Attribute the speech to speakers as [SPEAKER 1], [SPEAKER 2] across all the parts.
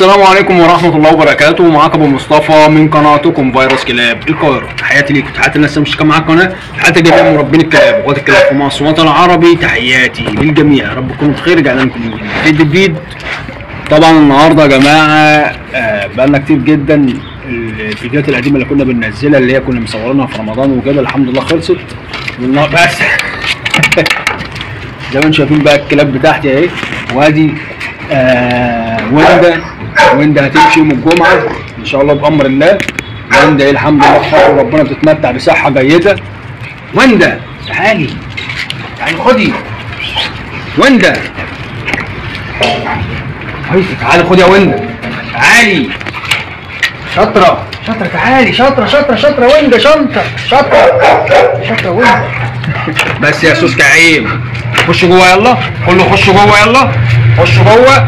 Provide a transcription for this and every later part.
[SPEAKER 1] السلام عليكم ورحمة الله وبركاته معاكم ابو مصطفى من قناتكم فيروس كلاب القاهرة تحياتي ليكم تحياتي للناس اللي مشتركة معايا القناة تحياتي لجميع مربين الكلاب واخوات الكلاب في مصر والوطن العربي تحياتي للجميع يا رب تكونوا بخير رجعنا لكم من فيديو جديد طبعا النهارده يا جماعة آه، بقالنا كتير جدا الفيديوهات القديمة اللي كنا بننزلها اللي هي كنا مصورينها في رمضان وكده الحمد لله خلصت والنهار- بس زي ما انتم شايفين بقى الكلاب بتاعتي اهي وادي آه وندا وندا هتمشي يوم الجمعه ان شاء الله بامر الله وندا ايه الحمد لله بفضل ربنا بتتمتع بصحه جيده وندا تعالي تعالي خدي وندا هاي تعالي خدي يا وندا تعالي شاطرة شاطرة تعالي شاطرة شاطرة شاطرة وندا شنطة شاطرة شاطرة وندا بس يا سوس كعيم خش جوه يلا كله خش جوه يلا خش جوه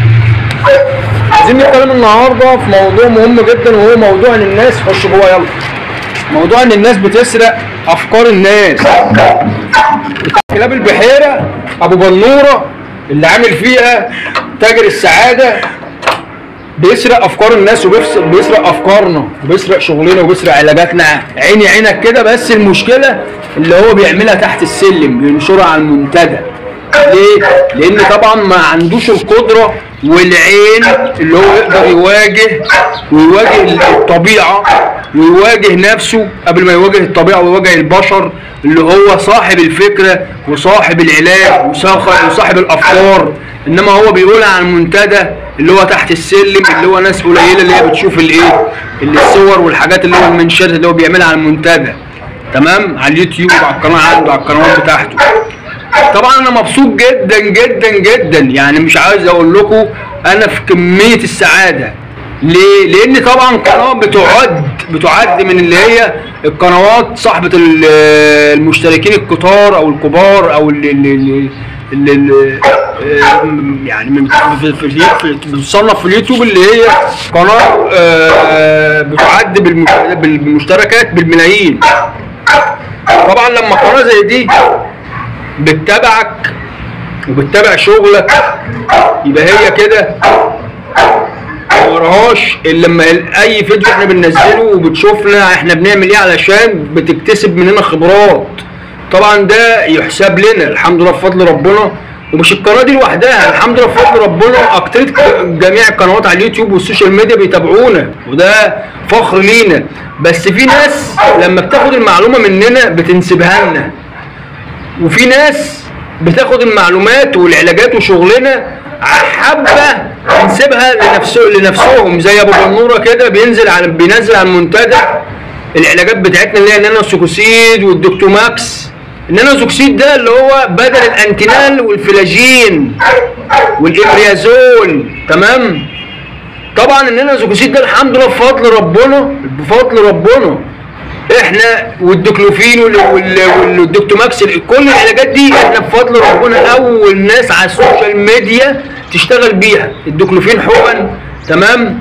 [SPEAKER 1] عايزين نتكلم النهارده في موضوع مهم جدا وهو موضوع ان الناس خش جوه يلا موضوع ان الناس بتسرق افكار الناس بتاع كلاب البحيره ابو بنوره اللي عامل فيها تاجر السعاده بيسرق افكار الناس وبيسرق افكارنا وبيسرق شغلنا وبيسرق علاجاتنا عيني عينك كده بس المشكله اللي هو بيعملها تحت السلم بينشرها على المنتدى ليه؟ لان طبعا ما عندوش القدره والعين اللي هو يقدر يواجه ويواجه الطبيعه ويواجه نفسه قبل ما يواجه الطبيعه ويواجه البشر اللي هو صاحب الفكره وصاحب العلاج وصاحب وصاحب الافكار انما هو بيقولها على المنتدى اللي هو تحت السلم اللي هو ناس قليله اللي هي بتشوف الايه اللي الصور والحاجات اللي هو المنشات اللي هو بيعملها على المنتدى تمام على اليوتيوب على القناه عنده على القنوات بتاعته طبعا انا مبسوط جدا جدا جدا يعني مش عايز اقول لكم انا في كميه السعاده ليه؟ لان طبعا قناه بتعد بتعد من اللي هي القنوات صاحبه ال- المشتركين الكتار او الكبار او اللي, اللي, اللي اللي اللي يعني من في في في بتصنف في اليوتيوب اللي هي قناه آه، بتعد بالمش- بالمشتركات بالملايين طبعا لما قناه زي دي بتتابعك وبتتابع شغلك يبقى هي كده ما وراهاش الا لما اي فيديو احنا بننزله وبتشوفنا احنا بنعمل ايه علشان بتكتسب مننا خبرات طبعا ده يحسب لنا الحمد لله بفضل ربنا ومش القناه دي لوحدها الحمد لله بفضل ربنا اكتريت جميع القنوات على اليوتيوب والسوشيال ميديا بيتابعونا وده فخر لينا بس في ناس لما بتاخد المعلومه مننا بتنسبها لنا وفي ناس بتاخد المعلومات والعلاجات وشغلنا حابه تنسبها لنفسه لنفسهم زي ابو بنوره كده بينزل على بينزل على المنتدى العلاجات بتاعتنا اللي هي النانوسوكوسيد والدكتوماكس النانوسوكسيد ده اللي هو بدل الانتينال والفلاجين والامريازول تمام طبعا النانوسوكوسيد ده الحمد لله بفضل ربنا بفضل ربنا احنا والديكلوفين وال- وال- والدكتوماكس كل العلاجات دي احنا بفضل ربنا اول ناس على السوشيال ميديا تشتغل بيها الديكلوفين حقن تمام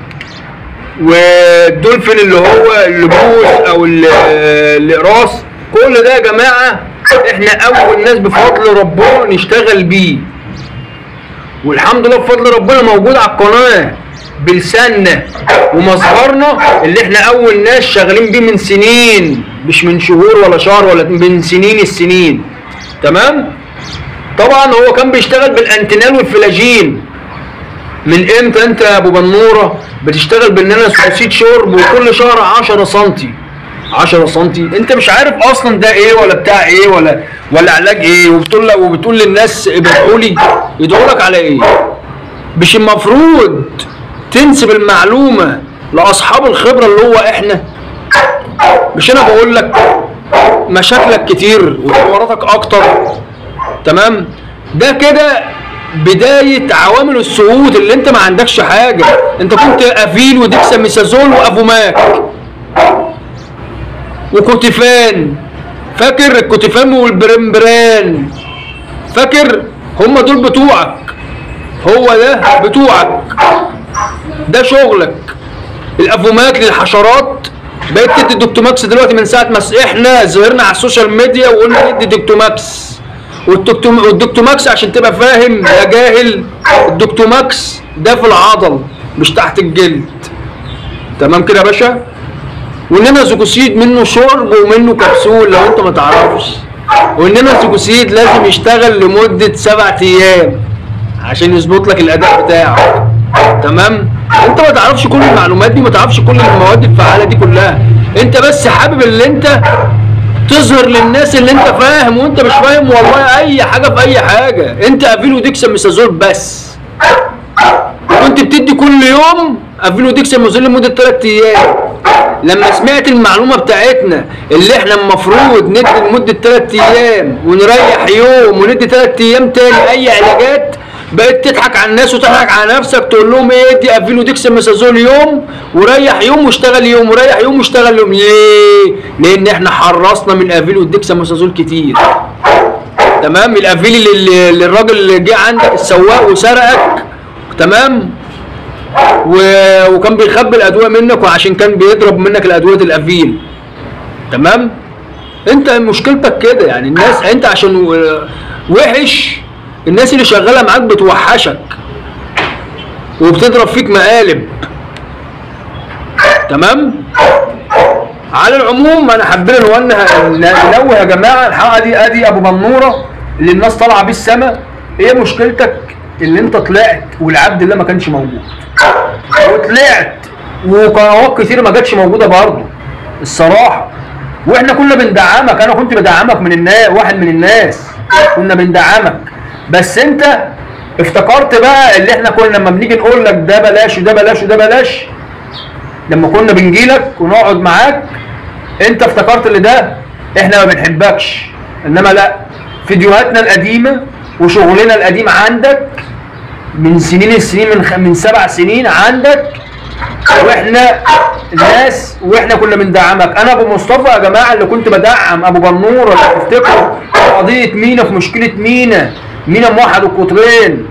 [SPEAKER 1] والدولفين اللي هو اللبوس او ال- الاقراص كل ده يا جماعه احنا اول ناس بفضل ربنا نشتغل بيه والحمد لله بفضل ربنا موجود على القناه بلساننا ومظهرنا اللي احنا اول ناس شغالين بيه من سنين مش من شهور ولا شهر ولا من سنين السنين تمام طبعا هو كان بيشتغل بالانتينال والفلاجين من امتى انت يا ابو بنوره بتشتغل بالنانا سوسيت شرب وكل شهر 10 سنتي 10 سنتي انت مش عارف اصلا ده ايه ولا بتاع ايه ولا ولا علاج ايه وبتقول وبتقول للناس ابعتوا لي يدعوا لك على ايه مش المفروض تنسب المعلومه لاصحاب الخبره اللي هو احنا مش انا بقول لك مشاكلك كتير وحواراتك اكتر تمام ده كده بداية عوامل الصعود اللي انت ما عندكش حاجة انت كنت افيل وديكساميثازول وافوماك وكوتيفان فاكر الكوتيفان والبرمبران فاكر هم دول بتوعك هو ده بتوعك ده شغلك الافوماك للحشرات بقيت تدي دكتوماكس دلوقتي من ساعه ما احنا ظهرنا على السوشيال ميديا وقلنا ندي دكتوماكس والدكتوم- والدكتوماكس عشان تبقى فاهم يا جاهل الدكتوماكس ده في العضل مش تحت الجلد تمام كده يا باشا واننا زوكوسيد منه شرب ومنه كبسول لو انت ما تعرفش واننا الزوكوسيد لازم يشتغل لمده سبع ايام عشان يظبط لك الاداء بتاعه تمام انت ما تعرفش كل المعلومات دي ما تعرفش كل المواد الفعاله دي كلها انت بس حابب اللي انت تظهر للناس اللي انت فاهم وانت مش فاهم والله اي حاجه في اي حاجه انت افيلو ديكسا ميسازول بس كنت بتدي كل يوم افيلو ديكسا ميسازول لمده 3 ايام لما سمعت المعلومه بتاعتنا اللي احنا المفروض ندي لمده 3 ايام ونريح يوم وندي 3 ايام تاني اي علاجات بقيت تضحك على الناس وتضحك على نفسك تقول لهم ايه ادي افيلو ديكساميثازول يوم وريح يوم واشتغل يوم وريح يوم واشتغل يوم ليه؟ لان احنا حرصنا من افيلو ديكساميثازول كتير تمام الافيل اللي, اللي الراجل اللي جه عندك السواق وسرقك تمام و... وكان بيخبي الادويه منك وعشان كان بيضرب منك الادويه الافيل تمام انت مشكلتك كده يعني الناس انت عشان و- وحش الناس اللي شغاله معاك بتوحشك وبتضرب فيك مقالب تمام على العموم انا حبينا نوجه ننوه يا جماعه الحلقه دي ادي ابو منوره اللي الناس طالعه بيه السما ايه مشكلتك اللي انت طلعت والعبد الله ما كانش موجود وطلعت وقنوات كتير ما جاتش موجوده برضه الصراحه واحنا كنا بندعمك انا كنت بدعمك من الناس واحد من الناس كنا بندعمك بس انت افتكرت بقى اللي احنا كنا لما بنيجي نقول لك ده بلاش وده بلاش وده بلاش لما كنا بنجيلك ونقعد معاك انت افتكرت اللي ده احنا ما بنحبكش انما لا فيديوهاتنا القديمه وشغلنا القديم عندك من سنين السنين من خ... من سبع سنين عندك واحنا الناس واحنا كنا بندعمك انا ابو مصطفى يا جماعه اللي كنت بدعم ابو بنور لو تفتكروا قضيه مينا في مشكله مينا مينا موحد القطرين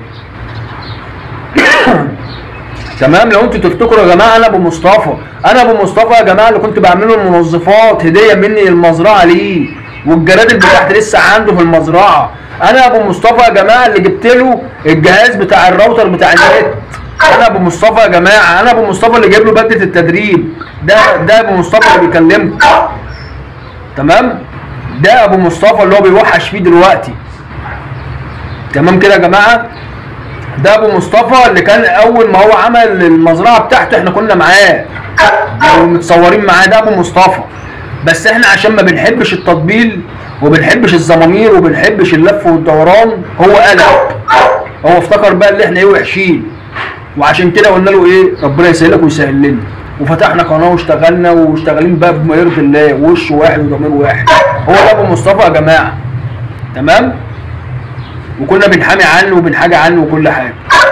[SPEAKER 1] تمام لو انتوا تفتكروا يا جماعه انا ابو مصطفى انا ابو مصطفى يا جماعه اللي كنت بعمله المنظفات هديه مني للمزرعه ليه والجرادل بتاعتي لسه عنده في المزرعه انا ابو مصطفى يا جماعه اللي جبت له الجهاز بتاع الراوتر بتاع النت انا ابو مصطفى يا جماعه انا ابو مصطفى اللي جايب له بدله التدريب ده ده ابو مصطفى اللي بيكلمكم تمام ده ابو مصطفى اللي هو بيوحش فيه دلوقتي تمام كده يا جماعه ده ابو مصطفى اللي كان اول ما هو عمل المزرعه بتاعته احنا كنا معاه ومتصورين معاه ده ابو مصطفى بس احنا عشان ما بنحبش التطبيل وبنحبش الزمامير وبنحبش اللف والدوران هو قلق هو افتكر بقى اللي احنا ايه وحشين وعشان كده قلنا له ايه ربنا يسهلك ويسهل لنا وفتحنا قناه واشتغلنا واشتغالين بقى بما يرضي الله وش واحد وضمير واحد هو ده ابو مصطفى يا جماعه تمام وكنا بنحامي عنه وبنحاجة عنه وكل حاجة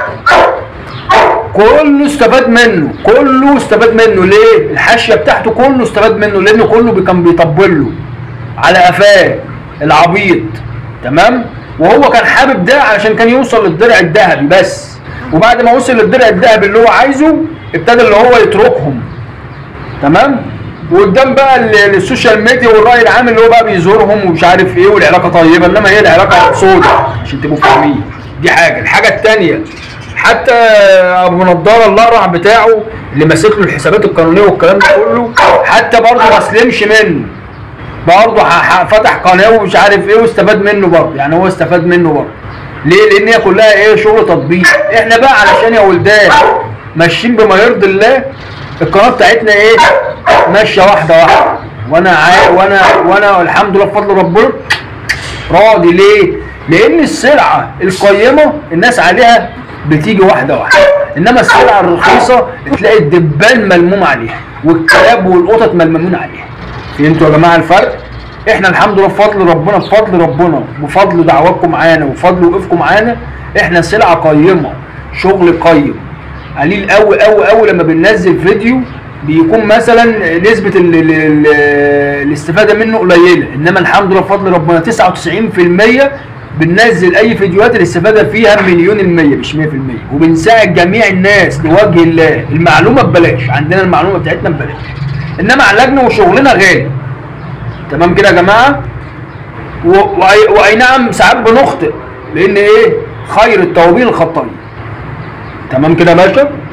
[SPEAKER 1] كله استفاد منه كله استفاد منه ليه الحاشية بتاعته كله استفاد منه لانه كله كان بيطبل له على قفاه العبيط تمام وهو كان حابب ده علشان كان يوصل للدرع الذهبي بس وبعد ما وصل للدرع الذهبي اللي هو عايزه ابتدى اللي هو يتركهم تمام وقدام بقى ال- السوشيال ميديا والراي العام اللي هو بقى بيزورهم ومش عارف ايه والعلاقه طيبه انما هي العلاقه سودة عشان تبقوا فاهمين دي حاجه الحاجه الثانيه حتى ابو نضاره الاقرع بتاعه اللي ماسك له الحسابات القانونيه والكلام ده كله حتى برضه ما سلمش منه برضه ح- ح- فتح قناه ومش عارف ايه واستفاد منه برضه يعني هو استفاد منه برضه ليه؟ لان هي كلها ايه شغل تطبيق احنا بقى علشان يا ولدان ماشيين بما يرضي الله القناه بتاعتنا ايه ماشيه واحده واحده وانا عا... وانا وانا الحمد لله بفضل ربنا راضي ليه؟ لان السلعه القيمه الناس عليها بتيجي واحده واحده انما السلعه الرخيصه تلاقي الدبان ملموم عليها والكلاب والقطط ملمومين عليها فهمتوا يا جماعه الفرق؟ احنا الحمد لله بفضل ربنا بفضل ربنا بفضل دعواتكم معانا وبفضل وقوفكم معانا احنا سلعه قيمه شغل قيم قليل قوي قوي قوي لما بننزل فيديو بيكون مثلا نسبة ال ال ال الاستفادة منه قليلة انما الحمد لله بفضل ربنا 99% بننزل اي فيديوهات الاستفادة فيها مليون المية مش 100% وبنساعد جميع الناس لوجه الله المعلومة ببلاش عندنا المعلومة بتاعتنا ببلاش انما علاجنا وشغلنا غالي تمام كده يا جماعة و- وأي, واي نعم ساعات بنخطئ لان ايه خير التوابين الخطايا تمام كده يا باشا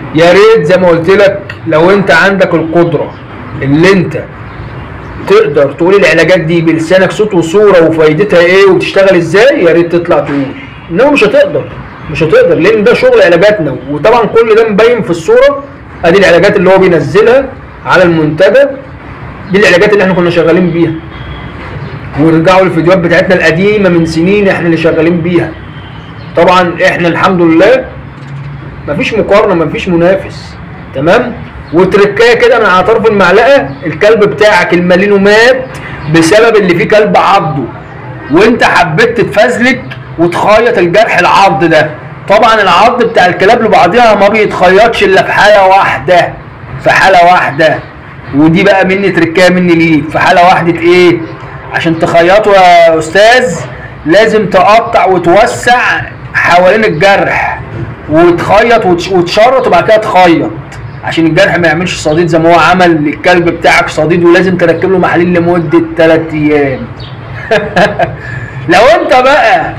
[SPEAKER 1] يا ريت زي ما قلت لك لو انت عندك القدره اللي انت تقدر تقول العلاجات دي بلسانك صوت وصوره وفايدتها ايه وبتشتغل ازاي يا ريت تطلع تقول انما مش هتقدر مش هتقدر لان ده شغل علاجاتنا وطبعا كل ده مبين في الصوره ادي العلاجات اللي هو بينزلها على المنتدى دي العلاجات اللي احنا كنا شغالين بيها ورجعوا الفيديوهات بتاعتنا القديمه من سنين احنا اللي شغالين بيها طبعا احنا الحمد لله مفيش مقارنه مفيش منافس تمام وتركايه كده من على طرف المعلقه الكلب بتاعك المالينو مات بسبب اللي فيه كلب عضه وانت حبيت تتفزلك وتخيط الجرح العض ده طبعا العض بتاع الكلاب لبعضها ما بيتخيطش الا في حاله واحده في حاله واحده ودي بقى مني تركايه مني ليك في حاله واحده ايه عشان تخيطه يا استاذ لازم تقطع وتوسع حوالين الجرح وتخيط وتش- وتشرط وبعد كده تخيط عشان الجرح ما يعملش صديد زي ما هو عمل للكلب بتاعك صديد ولازم تركب له محاليل لمده 3 ايام لو انت بقى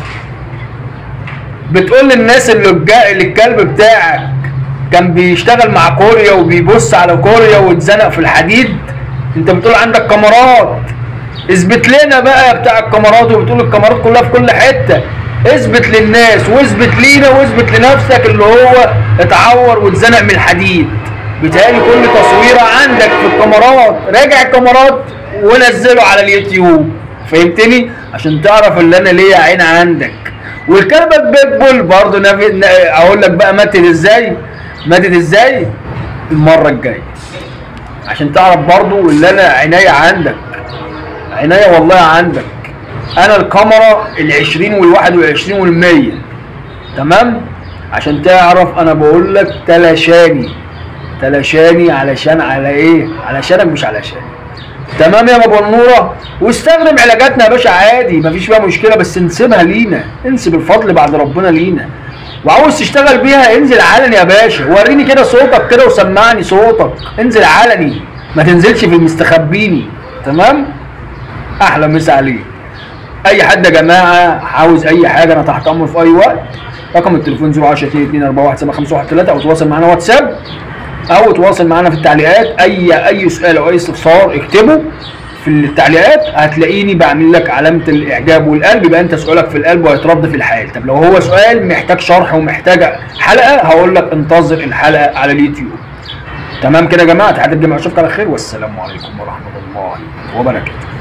[SPEAKER 1] بتقول للناس اللي الجا- اللي الكلب بتاعك كان بيشتغل مع كوريا وبيبص على كوريا واتزنق في الحديد انت بتقول عندك كاميرات اثبت لنا بقى يا بتاع الكاميرات وبتقول الكاميرات كلها في كل حته اثبت للناس واثبت لينا واثبت لنفسك اللي هو اتعور واتزنق من الحديد بيتهيألي كل تصويره عندك في الكاميرات راجع الكاميرات ونزله على اليوتيوب فهمتني عشان تعرف اللي انا ليا عين عندك والكلبه البيتبول برضه نف- ن- اقول لك بقى ماتت ازاي ماتت ازاي المره الجايه عشان تعرف برضه اللي انا عناية عندك عناية والله عندك انا الكاميرا ال20 وال21 وال100 تمام عشان تعرف انا بقول لك تلاشاني تلاشاني علشان على ايه علشانك مش علشاني تمام يا ابو النوره واستخدم علاجاتنا يا باشا عادي مفيش فيها مشكله بس انسبها لينا انسب الفضل بعد ربنا لينا وعاوز تشتغل بيها انزل علني يا باشا وريني كده صوتك كده وسمعني صوتك انزل علني ما تنزلش في المستخبيني تمام احلى مسا عليك اي حد يا جماعه عاوز اي حاجه انا تحت امره في اي وقت رقم التليفون 010 241 او تواصل معانا واتساب او تواصل معانا في التعليقات اي اي سؤال او اي استفسار اكتبه في التعليقات هتلاقيني بعمل لك علامه الاعجاب والقلب يبقى انت سؤالك في القلب وهيترد في الحال طب لو هو سؤال محتاج شرح ومحتاج حلقه هقول لك انتظر الحلقه على اليوتيوب تمام كده يا جماعه تحياتي الجميع اشوفك على خير والسلام عليكم ورحمه الله وبركاته